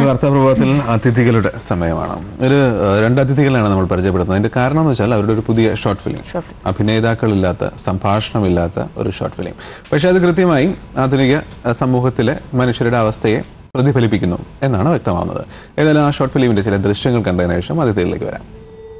വാർത്താപ്രഭാതത്തിൽ അതിഥികളുടെ സമയമാണ് ഒരു ഏഹ്, രണ്ട് അതിഥികളാണ് നമ്മൾ പരിചയപ്പെടുന്നത് അതിന്റെ കാരണം എന്ന് വെച്ചാൽ അവരുടെ ഒരു പുതിയ ഷോർട്ട് ഫിലിം Short film. അഭിനേതാക്കളില്ലാത്ത സംഭാഷണമില്ലാത്ത ഒരു ഷോർട്ട് ഫിലിം പക്ഷേ അത് കൃത്യമായി ആധുനിക ഏഹ്, സമൂഹത്തിലെ മനുഷ്യരുടെ അവസ്ഥയെ പ്രതിഫലിപ്പിക്കുന്നു എന്നാണ് വ്യക്തമാവുന്നത് ഏതായാലും ആ ഷോർട്ട് ഫിലിമിന്റെ ചില ദൃശ്യങ്ങൾ കണ്ടതിന് ശേഷം അതിഥികളിലേക്ക് വരാം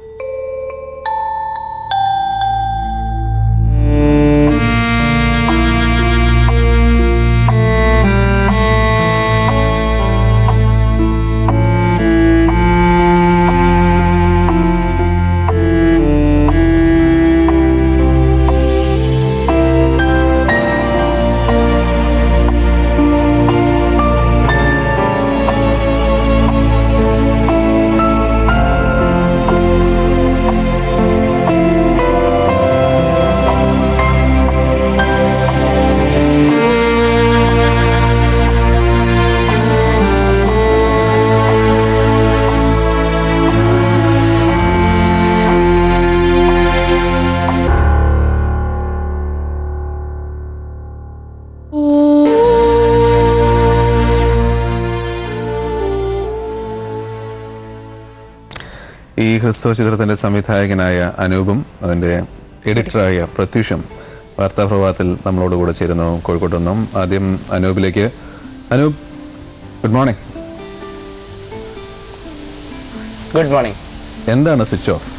ഈ ഹ്രസ്വ ചിത്രത്തിന്റെ സംവിധായകനായ അനൂപും അതിന്റെ എഡിറ്ററായ പ്രത്യുഷും വാർത്താപ്രഭാതത്തിൽ നമ്മളോട് കൂടെ ചേരുന്നു കോഴിക്കോട്ട് നിന്നും ആദ്യം അനൂപിലേക്ക് Anoop good morning good morning എന്താണ് സ്വിച്ച് ഓഫ്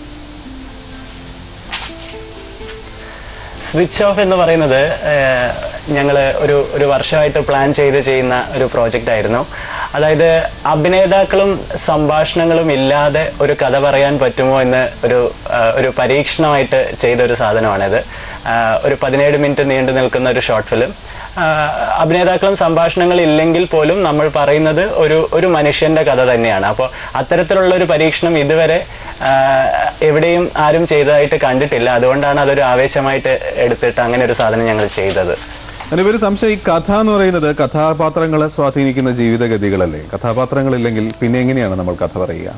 സ്വിച്ച് ഓഫ് എന്ന് പറയുന്നത് ഞങ്ങൾ ഒരു ഒരു വർഷമായിട്ട് പ്ലാൻ ചെയ്ത് ചെയ്യുന്ന ഒരു പ്രോജക്റ്റ് ആയിരുന്നു അതായത് അഭിനേതാക്കളും സംഭാഷണങ്ങളും ഇല്ലാതെ ഒരു കഥ പറയാൻ പറ്റുമോ എന്ന് ഒരു ആ, ഒരു പരീക്ഷണമായിട്ട് ചെയ്ത ഒരു സാധനമാണിത് ആ, ഒരു പതിനേഴ് മിനിറ്റ് നീണ്ടു നിൽക്കുന്ന ഒരു ഷോർട്ട് ഫിലിം അഭിനേതാക്കളും സംഭാഷണങ്ങൾ ഇല്ലെങ്കിൽ പോലും നമ്മൾ പറയുന്നത് ഒരു ഒരു മനുഷ്യന്റെ കഥ തന്നെയാണ് അപ്പോൾ അത്തരത്തിലുള്ള ഒരു പരീക്ഷണം ഇതുവരെ ആ, എവിടെയും ആരും ചെയ്തതായിട്ട് കണ്ടിട്ടില്ല അതുകൊണ്ടാണ് അതൊരു ആവേശമായിട്ട് എടുത്തിട്ട് അങ്ങനെ ഒരു സാധനം ഞങ്ങൾ ചെയ്തത് അനൂപ് ഒരു സംശയം ഈ കഥ എന്ന് പറയുന്നത് കഥാപാത്രങ്ങളെ സ്വാധീനിക്കുന്ന ജീവിതഗതികളല്ലേ കഥാപാത്രങ്ങളില്ലെങ്കിൽ പിന്നെ എങ്ങനെയാണ് നമ്മൾ കഥ പറയുക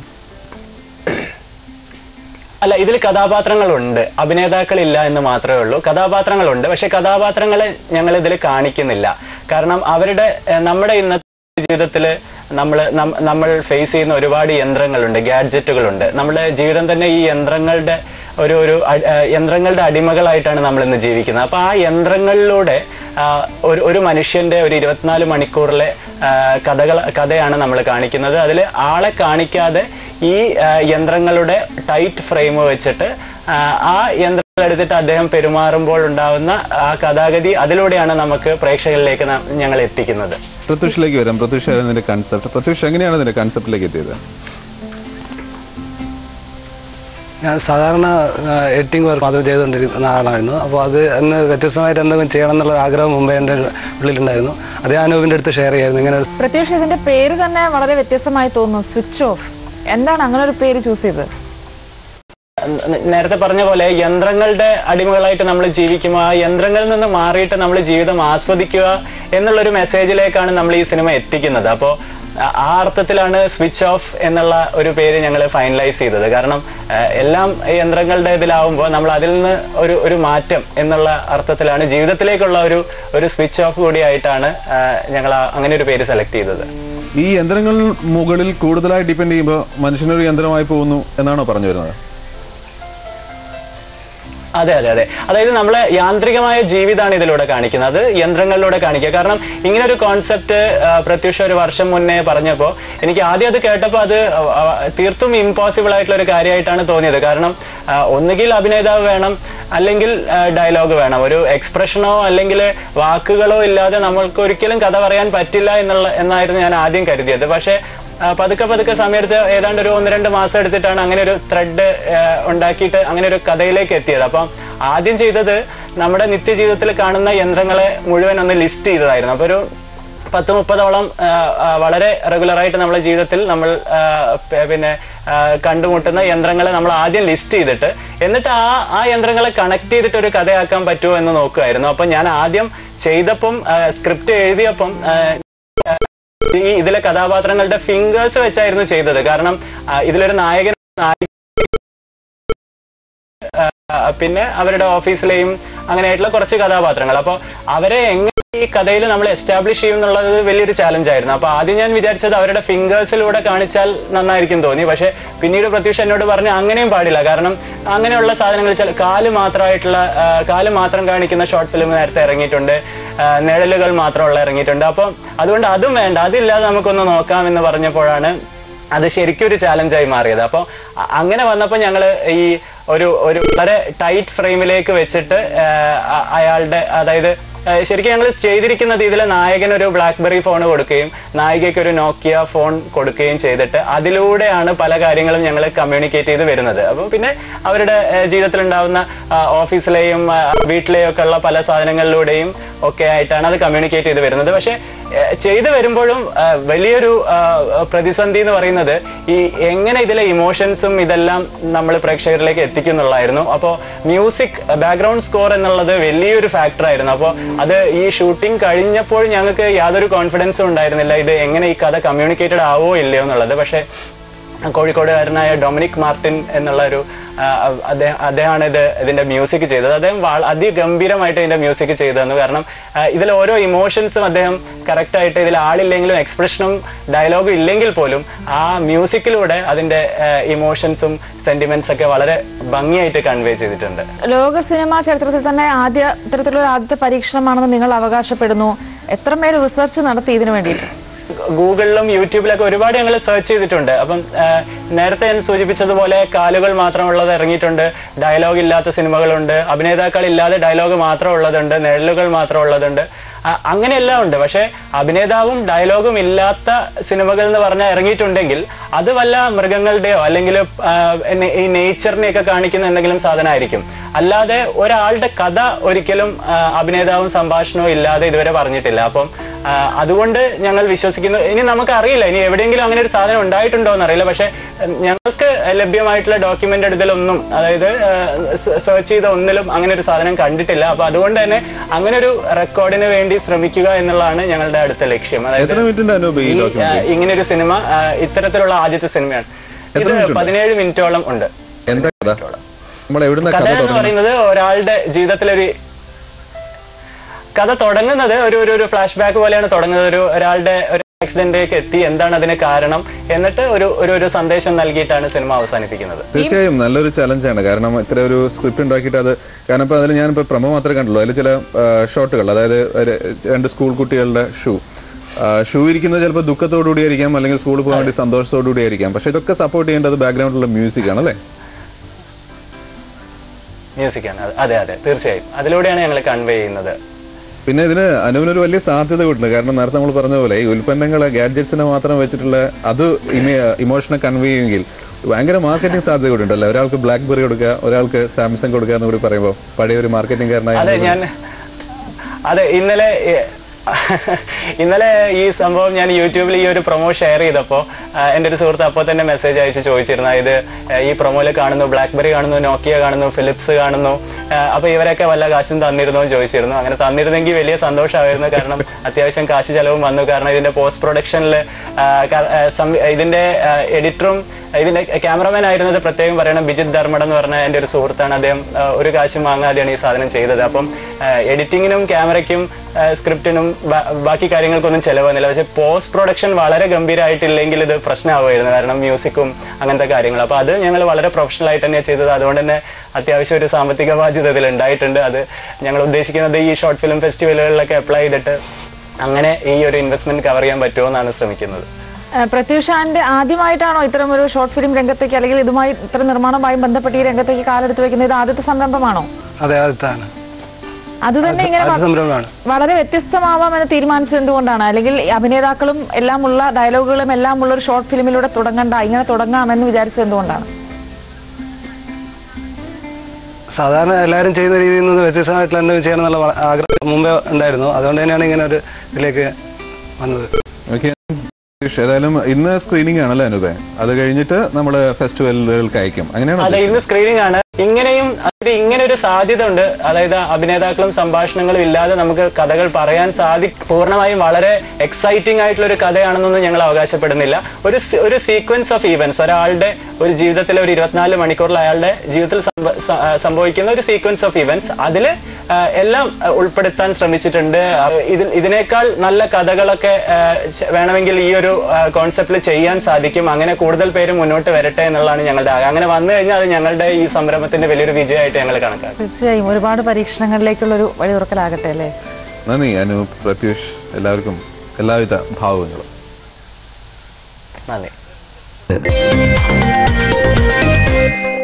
അല്ല ഇതിൽ കഥാപാത്രങ്ങളുണ്ട് അഭിനേതാക്കളില്ല എന്ന് മാത്രമേ ഉള്ളൂ കഥാപാത്രങ്ങളുണ്ട് പക്ഷെ കഥാപാത്രങ്ങളെ ഞങ്ങൾ ഇതിൽ കാണിക്കുന്നില്ല കാരണം അവരുടെ ഏഹ്, നമ്മുടെ ഇന്നത്തെ ജീവിതത്തിൽ നമ്മൾ നമ്മൾ ഫേസ് ചെയ്യുന്ന ഒരുപാട് യന്ത്രങ്ങളുണ്ട് ഗാഡ്ജറ്റുകളുണ്ട് നമ്മുടെ ജീവിതം തന്നെ ഈ യന്ത്രങ്ങളുടെ ഒരു ഒരു അ- ഏഹ്, യന്ത്രങ്ങളുടെ അടിമകളായിട്ടാണ് നമ്മൾ ഇന്ന് ജീവിക്കുന്നത് അപ്പൊ ആ യന്ത്രങ്ങളിലൂടെ ആ, ഒരു ഒരു മനുഷ്യന്റെ ഒരു ഇരുപത്തിനാല് മണിക്കൂറിലെ ആ, കഥകൾ കഥയാണ് നമ്മൾ കാണിക്കുന്നത് അതിൽ ആളെ കാണിക്കാതെ ഈ ആ, യന്ത്രങ്ങളുടെ ടൈറ്റ് ഫ്രെയിം വെച്ചിട്ട് ആ, ആ യന്ത്രങ്ങൾ എടുത്തിട്ട് അദ്ദേഹം പെരുമാറുമ്പോൾ ഉണ്ടാവുന്ന ആ കഥാഗതി അതിലൂടെയാണ് നമുക്ക് പ്രേക്ഷകരിലേക്ക് ന- ഞങ്ങൾ എത്തിക്കുന്നത് പ്രത്യുഷിലേക്ക് വരാം പ്രത്യുഷ് ആയിരുന്നു ഇതിന്റെ കൺസെപ്റ്റ് പ്രത്യുഷ് എങ്ങനെയാണ് ഇതിന്റെ കൺസെപ്റ്റിലേക്ക് എത്തിയത് ഞാൻ സാധാരണ എഡിറ്റിംഗ് വർക്ക് മാത്രം ചെയ്തുകൊണ്ടിരിക്കുന്ന ആളായിരുന്നു അപ്പോൾ അത് അന്ന് വ്യത്യസ്തമായിട്ട് എന്തെങ്കിലും ചെയ്യണം എന്നുള്ള ഒരു ആഗ്രഹം മുമ്പേ എൻ്റെ ഉള്ളിലുണ്ടായിരുന്നു അതേ അനൂപിൻ്റെ അടുത്ത് ഷെയർ ചെയ്യായിരുന്നു ഇങ്ങനെ ഒരു പ്രത്യേകിച്ച് ഇതിന്റെ പേര് തന്നെ വളരെ വ്യത്യസ്തമായി തോന്നുന്നു സ്വിച്ച് ഓഫ് എന്താണ് അങ്ങനെ ഒരു പേര് ചൂസ് ചെയ്തത് ന- നേരത്തെ പറഞ്ഞ പോലെ യന്ത്രങ്ങളുടെ അടിമകളായിട്ട് നമ്മൾ ജീവിക്കുമ്പോൾ ആ യന്ത്രങ്ങളിൽ നിന്ന് മാറിയിട്ട് നമ്മൾ ജീവിതം ആസ്വദിക്കുക എന്നുള്ളൊരു മെസ്സേജിലേക്കാണ് നമ്മൾ ഈ സിനിമ എത്തിക്കുന്നത് അപ്പോൾ ആ അർത്ഥത്തിലാണ് സ്വിച്ച് ഓഫ് എന്നുള്ള ഒരു പേര് ഞങ്ങൾ ഫൈനലൈസ് ചെയ്തത് കാരണം ആ, എല്ലാം യന്ത്രങ്ങളുടെ ഇതിലാവുമ്പോൾ നമ്മൾ അതിൽ നിന്ന് ഒരു ഒരു മാറ്റം എന്നുള്ള അർത്ഥത്തിലാണ് ജീവിതത്തിലേക്കുള്ള ഒരു ഒരു സ്വിച്ച് ഓഫ് കൂടിയായിട്ടാണ് ഞങ്ങൾ അങ്ങനെ ഒരു പേര് സെലക്ട് ചെയ്തത് ഈ യന്ത്രങ്ങൾ മുകളിൽ കൂടുതലായി ഡിപ്പെൻഡ് ചെയ്യുമ്പോൾ മനുഷ്യനൊരു യന്ത്രമായി പോകുന്നു എന്നാണോ പറഞ്ഞു വരുന്നത് അതെ അതെ അതെ അതായത് നമ്മളെ യാന്ത്രികമായ ജീവിതമാണ് ഇതിലൂടെ കാണിക്കുന്നത് അത് യന്ത്രങ്ങളിലൂടെ കാണിക്കുക കാരണം ഇങ്ങനെ ഒരു കോൺസെപ്റ്റ് പ്രത്യുഷ ഒരു വർഷം മുന്നേ പറഞ്ഞപ്പോൾ എനിക്ക് ആദ്യം അത് കേട്ടപ്പോൾ അത് ആ, തീർത്തും ഇമ്പോസിബിൾ ആയിട്ടുള്ള ഒരു കാര്യമായിട്ടാണ് തോന്നിയത് കാരണം ആ, ഒന്നുകിൽ അഭിനേതാവ് വേണം അല്ലെങ്കിൽ ഡയലോഗ് വേണം ഒരു എക്സ്പ്രഷനോ അല്ലെങ്കിൽ വാക്കുകളോ ഇല്ലാതെ നമ്മൾക്ക് ഒരിക്കലും കഥ പറയാൻ പറ്റില്ല എന്നുള്ള എന്നായിരുന്നു ഞാൻ ആദ്യം കരുതിയത് പക്ഷേ ആ, പതുക്കെ പതുക്കെ സമയത്ത് ഏതാണ്ട് ഒരു ഒന്ന് രണ്ട് മാസം എടുത്തിട്ടാണ് അങ്ങനെ ഒരു ത്രെഡ് ഉണ്ടാക്കിയിട്ട് അങ്ങനെ ഒരു കഥയിലേക്ക് എത്തിയത് അപ്പം ആദ്യം ചെയ്തത് നമ്മുടെ നിത്യജീവിതത്തിൽ കാണുന്ന യന്ത്രങ്ങളെ മുഴുവൻ ഒന്ന് ലിസ്റ്റ് ചെയ്തതായിരുന്നു അപ്പൊ ഒരു പത്ത് മുപ്പതോളം ആ, ആ, വളരെ റെഗുലറായിട്ട് നമ്മുടെ ജീവിതത്തിൽ നമ്മൾ ആ, പ- പിന്നെ ആ, കണ്ടുമുട്ടുന്ന യന്ത്രങ്ങളെ നമ്മൾ ആദ്യം ലിസ്റ്റ് ചെയ്തിട്ട് എന്നിട്ട് ആ ആ യന്ത്രങ്ങളെ കണക്ട് ചെയ്തിട്ട് ഒരു കഥയാക്കാൻ പറ്റുമോ എന്ന് നോക്കുമായിരുന്നു അപ്പൊ ഞാൻ ആദ്യം ചെയ്തപ്പം സ്ക്രിപ്റ്റ് എഴുതിയപ്പം ആ, ഈ ഇതിലെ കഥാപാത്രങ്ങളുടെ ഫിംഗേഴ്സ് വെച്ചായിരുന്നു ചെയ്തത് കാരണം ആ, ഇതിലൊരു നായകൻ നായി- ആ, പിന്നെ അവരുടെ ഓഫീസിലെയും അങ്ങനെയായിട്ടുള്ള കുറച്ച് കഥാപാത്രങ്ങൾ അപ്പോൾ അവരെ എങ്ങനെ ഈ കഥയിൽ നമ്മൾ എസ്റ്റാബ്ലിഷ് ചെയ്യും എന്നുള്ളത് വലിയൊരു ചാലഞ്ച് ആയിരുന്നു അപ്പൊ ആദ്യം ഞാൻ വിചാരിച്ചത് അവരുടെ ഫിംഗേഴ്സിലൂടെ കാണിച്ചാൽ നന്നായിരിക്കും തോന്നി പക്ഷെ പിന്നീട് പ്രത്യൂഷ് എന്നോട് പറഞ്ഞു അങ്ങനെയും പാടില്ല കാരണം അങ്ങനെയുള്ള സാധനങ്ങൾ ചില കാല് മാത്രമായിട്ടുള്ള ആ, കാല് മാത്രം കാണിക്കുന്ന ഷോർട്ട് ഫിലിം നേരത്തെ ഇറങ്ങിയിട്ടുണ്ട് ആ, നിഴലുകൾ മാത്രമുള്ള ഇറങ്ങിയിട്ടുണ്ട് അപ്പം അതുകൊണ്ട് അതും വേണ്ട അതില്ലാതെ നമുക്കൊന്ന് നോക്കാം എന്ന് പറഞ്ഞപ്പോഴാണ് അത് ശരിക്കും ഒരു ചാലഞ്ചായി മാറിയത് അപ്പോൾ അ- അങ്ങനെ വന്നപ്പോൾ ഞങ്ങൾ ഈ ഒരു ഒരു വളരെ ടൈറ്റ് ഫ്രെയിമിലേക്ക് വെച്ചിട്ട് ആ, അ- അയാളുടെ അതായത് ആ, ശരിക്കും ഞങ്ങൾ ചെയ്തിരിക്കുന്നത് ഇതിലെ നായകൻ ഒരു ബ്ലാക്ക്ബെറി ഫോൺ കൊടുക്കുകയും നായികയ്ക്ക് ഒരു നോക്കിയ ഫോൺ കൊടുക്കുകയും ചെയ്തിട്ട് അതിലൂടെയാണ് പല കാര്യങ്ങളും ഞങ്ങൾ കമ്മ്യൂണിക്കേറ്റ് ചെയ്ത് വരുന്നത് അപ്പോൾ പിന്നെ അവരുടെ ആ, ജീവിതത്തിലുണ്ടാവുന്ന ആ, ഓഫീസിലെയും ആ, വീട്ടിലെയും ഒക്കെ ഉള്ള പല സാധനങ്ങളിലൂടെയും ഒക്കെ ആയിട്ടാണ് അത് കമ്മ്യൂണിക്കേറ്റ് ചെയ്ത് വരുന്നത് പക്ഷെ ഏഹ്, ചെയ്തു വരുമ്പോഴും ആ, വലിയൊരു ആ, പ്രതിസന്ധി എന്ന് പറയുന്നത് ഈ എങ്ങനെ ഇതിലെ ഇമോഷൻസും ഇതെല്ലാം നമ്മൾ പ്രേക്ഷകരിലേക്ക് എത്തിക്കുന്നുള്ളായിരുന്നു അപ്പോൾ മ്യൂസിക് ബാക്ക്ഗ്രൗണ്ട് സ്കോർ എന്നുള്ളത് വലിയൊരു ഫാക്ടർ ആയിരുന്നു അപ്പോൾ അത് ഈ ഷൂട്ടിംഗ് കഴിഞ്ഞപ്പോൾ ഞങ്ങൾക്ക് യാതൊരു കോൺഫിഡൻസും ഉണ്ടായിരുന്നില്ല ഇത് എങ്ങനെ ഈ കഥ കമ്മ്യൂണിക്കേറ്റഡ് ആവോ ഇല്ലയോ എന്നുള്ളത് പക്ഷേ കോഴിക്കോടുകാരനായ ഡൊമിനിക് മാർട്ടിൻ എന്നുള്ള ഒരു ആ, അദ്ദേഹം അദ്ദേഹമാണ് ഇത് ഇതിന്റെ മ്യൂസിക് ചെയ്തത് അദ്ദേഹം വള- അതിഗംഭീരമായിട്ട് ഇതിന്റെ മ്യൂസിക് ചെയ്തതെന്ന് കാരണം ആ, ഇതിൽ ഓരോ ഇമോഷൻസും അദ്ദേഹം കറക്റ്റ് ആയിട്ട് ഇതിൽ ആളില്ലെങ്കിലും എക്സ്പ്രഷനും ഡയലോഗും ഇല്ലെങ്കിൽ പോലും ആ മ്യൂസിക്കിലൂടെ അതിന്റെ ഇമോഷൻസും സെന്റിമെന്റ്സ് ഒക്കെ വളരെ ഭംഗിയായിട്ട് കൺവേ ചെയ്തിട്ടുണ്ട് ലോക സിനിമാ ചരിത്രത്തിൽ തന്നെ ആദ്യ ഇത്തരത്തിലുള്ള ആദ്യത്തെ പരീക്ഷണമാണെന്ന് നിങ്ങൾ അവകാശപ്പെടുന്നു എത്രമേൽ റിസർച്ച് നടത്തി ഇതിനു വേണ്ടിയിട്ട് ഗൂഗിളിലും യൂട്യൂബിലൊക്കെ ഒരുപാട് ഞങ്ങൾ സെർച്ച് ചെയ്തിട്ടുണ്ട് അപ്പം ആ, നേരത്തെ ഞാൻ സൂചിപ്പിച്ചതുപോലെ കാലുകൾ മാത്രമുള്ളത് ഇറങ്ങിയിട്ടുണ്ട് ഡയലോഗ് ഇല്ലാത്ത സിനിമകളുണ്ട് അഭിനേതാക്കൾ ഇല്ലാതെ ഡയലോഗ് മാത്രം ഉള്ളതുണ്ട് നിഴലുകൾ മാത്രം ഉള്ളതുണ്ട് ആ, അങ്ങനെയെല്ലാം ഉണ്ട് പക്ഷെ അഭിനേതാവും ഡയലോഗും ഇല്ലാത്ത സിനിമകൾ എന്ന് പറഞ്ഞാൽ ഇറങ്ങിയിട്ടുണ്ടെങ്കിൽ അത് വല്ല മൃഗങ്ങളുടെയോ അല്ലെങ്കിൽ ആ, നെ- ഈ നേച്ചറിനെയൊക്കെ കാണിക്കുന്ന എന്തെങ്കിലും സാധനമായിരിക്കും അല്ലാതെ ഒരാളുടെ കഥ ഒരിക്കലും ആ, അഭിനേതാവും സംഭാഷണവും ഇല്ലാതെ ഇതുവരെ പറഞ്ഞിട്ടില്ല അപ്പം ആ, അതുകൊണ്ട് ഞങ്ങൾ വിശ്വസിക്കുന്നു ഇനി നമുക്ക് അറിയില്ല ഇനി എവിടെയെങ്കിലും അങ്ങനെ ഒരു സാധനം ഉണ്ടായിട്ടുണ്ടോ എന്ന് അറിയില്ല പക്ഷെ ഉം, ഞങ്ങൾക്ക് ലഭ്യമായിട്ടുള്ള ഡോക്യുമെന്റ് എടുത്തലൊന്നും അതായത് സെർച്ച് ചെയ്ത ഒന്നിലും അങ്ങനെ ഒരു സാധനം കണ്ടിട്ടില്ല അപ്പൊ അതുകൊണ്ട് തന്നെ അങ്ങനെ ഒരു റെക്കോർഡിന് വേണ്ടി ശ്രമിക്കുക എന്നുള്ളതാണ് ഞങ്ങളുടെ അടുത്ത ലക്ഷ്യം അതായത് എത്ര മിനിറ്റിന്റെ അനൂപ് ഈ ഈ, ആ, ഡോക്യുമെന്റ് ഇങ്ങനെ ഒരു സിനിമ ആ, ഇത്തരത്തിലുള്ള ആദ്യത്തെ സിനിമയാണ് എത്ര ഇത് minute ഉണ്ട്? പതിനേഴ് മിനിറ്റോളം ഉണ്ട് എന്താ കഥ നമ്മൾ എവിടുന്ന കഥ കഥ എന്ന് തുടങ്ങുന്നത് പറയുന്നത് ഒരാളുടെ ജീവിതത്തിലൊരു കഥ തുടങ്ങുന്നത് ഒരു ഒരു ഒരു ഫ്ലാഷ് ബാക്ക് പോലെയാണ് തുടങ്ങുന്നത് ഒരു ഒരാളുടെ ഒരു ആക്സിഡന്റിലേക്ക് എത്തി എന്താണ് അതിന് കാരണം എന്നിട്ട് ഒരു ഒരു ഒരു സന്ദേശം നൽകിയിട്ടാണ് സിനിമ അവസാനിപ്പിക്കുന്നത് തീർച്ചയായും നല്ലൊരു ചലഞ്ചാണ് കാരണം ഇത്ര ഒരു സ്ക്രിപ്റ്റ് ഉണ്ടാക്കിയിട്ട് അത് കാരണം ഇപ്പോൾ അതിൽ ഞാനിപ്പോൾ പ്രമോ മാത്രമേ കണ്ടുള്ളൂ അതിൽ ചില ഷോട്ടുകൾ അതായത് ഒരു രണ്ട് സ്കൂൾ കുട്ടികളുടെ ഷൂ ഷൂ ഇരിക്കുന്നത് ചിലപ്പോൾ ദുഃഖത്തോടുകൂടി ആയിരിക്കാം അല്ലെങ്കിൽ സ്കൂളിൽ പോകാൻ വേണ്ടി സന്തോഷത്തോടുകൂടി ആയിരിക്കാം പക്ഷെ ഇതൊക്കെ സപ്പോർട്ട് ചെയ്യേണ്ടത് ബാക്ക്ഗ്രൗണ്ടിലുള്ള മ്യൂസിക് ആണ് അല്ലേ മ്യൂസിക്കാണ് അത് അതെ അതെ തീർച്ചയായും അതിലൂടെയാണ് ഞങ്ങൾ കൺവേ ചെയ്യുന്നത് പിന്നെ ഇതിന് അനുവിനൊരു വലിയ സാധ്യത ഉണ്ട് കാരണം നേരത്തെ നമ്മൾ പറഞ്ഞ പോലെ ഈ ഉൽപ്പന്നങ്ങൾ ഗാഡ്ജറ്റ്സിനെ മാത്രം വെച്ചിട്ടുള്ള അത് ഇമോഷനെ കൺവേ ചെയ്യുമെങ്കിൽ ഭയങ്കര മാർക്കറ്റിംഗ് സാധ്യത കൂടി ഉണ്ടല്ലോ ഒരാൾക്ക് ബ്ലാക്ക് ബെറി കൊടുക്കുക ഒരാൾക്ക് സാംസങ് കൊടുക്കുക എന്ന് കൂടി പറയുമ്പോൾ പഴയ ഒരു മാർക്കറ്റിംഗ് അതെ കാരനായ ഞാൻ അതെ ഇന്നലെ ഏ, ഇന്നലെ ഈ സംഭവം ഞാൻ യൂട്യൂബിൽ ഈ ഒരു പ്രൊമോ ഷെയർ ചെയ്തപ്പോൾ എൻ്റെ ഒരു സുഹൃത്ത് അപ്പോൾ തന്നെ മെസ്സേജ് അയച്ച് ചോദിച്ചിരുന്നു ഇത് ആ, ഈ പ്രൊമോയിൽ കാണുന്നു ബ്ലാക്ക്ബെറി കാണുന്നു നോക്കിയ കാണുന്നു ഫിലിപ്സ് കാണുന്നു ആ, അപ്പൊ ഇവരൊക്കെ വല്ല കാശും തന്നിരുന്നോ എന്ന് ചോദിച്ചിരുന്നു അങ്ങനെ തന്നിരുന്നെങ്കിൽ വലിയ സന്തോഷമായിരുന്നു കാരണം അത്യാവശ്യം കാശ് ചെലവും വന്നു കാരണം ഇതിന്റെ പോസ്റ്റ് പ്രൊഡക്ഷനിൽ ഇതിന്റെ എഡിറ്ററും ഇതിന്റെ ക്യാമറമാൻ ആയിരുന്നത് പ്രത്യേകം പറയണം ബിജിത് ധർമ്മട എന്ന് പറഞ്ഞ എൻ്റെ ഒരു സുഹൃത്താണ് അദ്ദേഹം ആ, ഒരു കാശും വാങ്ങാതെയാണ് ഈ സാധനം ചെയ്തത് അപ്പം എഡിറ്റിങ്ങിനും ക്യാമറയ്ക്കും സ്ക്രിപ്റ്റിനും ബാക്കി കാര്യങ്ങൾക്കൊന്നും ചെലവ് വന്നില്ല പക്ഷെ പോസ്റ്റ് പ്രൊഡക്ഷൻ വളരെ ഗംഭീരമായിട്ടില്ലെങ്കിൽ ഇത് പ്രശ്നമാവുമായിരുന്നു കാരണം മ്യൂസിക്കും അങ്ങനത്തെ കാര്യങ്ങൾ അപ്പൊ അത് ഞങ്ങൾ വളരെ പ്രൊഫഷണൽ ആയിട്ട് തന്നെയാണ് ചെയ്തത് അതുകൊണ്ട് തന്നെ അത്യാവശ്യം ഒരു സാമ്പത്തിക ബാധ്യത ഇതിൽ ഉണ്ടായിട്ടുണ്ട് അത് ഞങ്ങൾ ഉദ്ദേശിക്കുന്നത് ഈ ഷോർട്ട് ഫിലിം ഫെസ്റ്റിവലുകളിലൊക്കെ അപ്ലൈ ചെയ്തിട്ട് അങ്ങനെ ഈ ഒരു ഇൻവെസ്റ്റ്മെന്റ് കവർ ചെയ്യാൻ പറ്റുമോ എന്നാണ് ശ്രമിക്കുന്നത് ഏഹ് പ്രത്യൂഷാന്റെ ആദ്യമായിട്ടാണോ ഇത്തരം ഒരു ഷോർട്ട് ഫിലിം രംഗത്തേക്ക് അല്ലെങ്കിൽ ഇതുമായി ഇത്ര നിർമ്മാണവുമായി ബന്ധപ്പെട്ട് ഈ രംഗത്തേക്ക് കാലെടുത്ത് വെക്കുന്നത് ഇത് ആദ്യത്തെ സംരംഭമാണ് അതെ അടുത്താണ് അത് തന്നെ ഇങ്ങനെ ആദ്യ വ- സംരംഭമാണ് വളരെ വ്യത്യസ്തമാവാം എന്ന് തീരുമാനിച്ചത് എന്തുകൊണ്ടാണ് അല്ലെങ്കിൽ ഈ അഭിനേതാക്കളും എല്ലാം ഉള്ള ഡയലോഗുകളും എല്ലാം ഉള്ള ഒരു ഷോർട്ട് ഫിലിമിലൂടെ തുടങ്ങണ്ട ഇങ്ങനെ തുടങ്ങാമെന്ന് വിചാരിച്ചത് എന്തുകൊണ്ടാണ് സാധാരണ എല്ലാവരും ചെയ്യുന്ന രീതിയിൽ നിന്ന് വ്യത്യസ്തമായിട്ടുള്ള എന്തെങ്കിലും ചെയ്യണം എന്നുള്ള വ- ആഗ്രഹം മുമ്പേ ഉണ്ടായിരുന്നു അതുകൊണ്ട് തന്നെയാണ് ഇങ്ങനെ ഒരു ഇതിലേക്ക് വന്നത് ഓക്കെ ഏതായാലും ഇന്ന് സ്ക്രീനിങ് ആണല്ലേ അനുപേ അത് കഴിഞ്ഞിട്ട് നമ്മൾ ഫെസ്റ്റിവലുകൾക്ക് അയക്കും അങ്ങനെയാണോ അതെ ഇന്ന് സ്ക്രീനിങ് ആണ് ഇങ്ങനെയും അതായത് ഇങ്ങനെ ഒരു സാധ്യത ഉണ്ട് അതായത് അഭിനേതാക്കളും സംഭാഷണങ്ങളും ഇല്ലാതെ നമുക്ക് കഥകൾ പറയാൻ സാധി പൂർണ്ണമായും വളരെ എക്സൈറ്റിംഗ് ആയിട്ടുള്ള ഒരു കഥയാണെന്നൊന്നും ഞങ്ങൾ അവകാശപ്പെടുന്നില്ല ഒരു സി- ഒരു സീക്വൻസ് ഓഫ് ഈവൻസ് ഒരാളുടെ ഒരു ജീവിതത്തിലെ ഒരു ഇരുപത്തിനാല് മണിക്കൂറിൽ അയാളുടെ ജീവിതത്തിൽ സംഭ- സ- ആ, സംഭവിക്കുന്ന ഒരു സീക്വൻസ് ഓഫ് ഇവന്റ്സ് അതിൽ എല്ലാം ആ, ഉൾപ്പെടുത്താൻ ശ്രമിച്ചിട്ടുണ്ട് ആ, ഇതിൽ ഇതിനേക്കാൾ നല്ല കഥകളൊക്കെ ആ, ച- വേണമെങ്കിൽ ഈ ഒരു കോൺസെപ്റ്റിൽ ചെയ്യാൻ സാധിക്കും അങ്ങനെ കൂടുതൽ പേര് മുന്നോട്ട് വരട്ടെ എന്നുള്ളതാണ് ഞങ്ങളുടെ ആഗ്രഹം അങ്ങനെ വന്നു കഴിഞ്ഞാൽ അത് ഞങ്ങളുടെ ഈ സംരംഭത്തിന്റെ വലിയൊരു വിജയമായിട്ട് ഞങ്ങൾ കണക്കാക്കും തീർച്ചയായും ഒരുപാട് പരീക്ഷണങ്ങളിലേക്കുള്ള ഒരു വഴി തുറക്കലാകട്ടെ അല്ലേ നന്ദി അനൂപ് പ്രത്യൂഷ് എല്ലാവർക്കും എല്ലാവിധ ഭാവങ്ങളും നന്ദി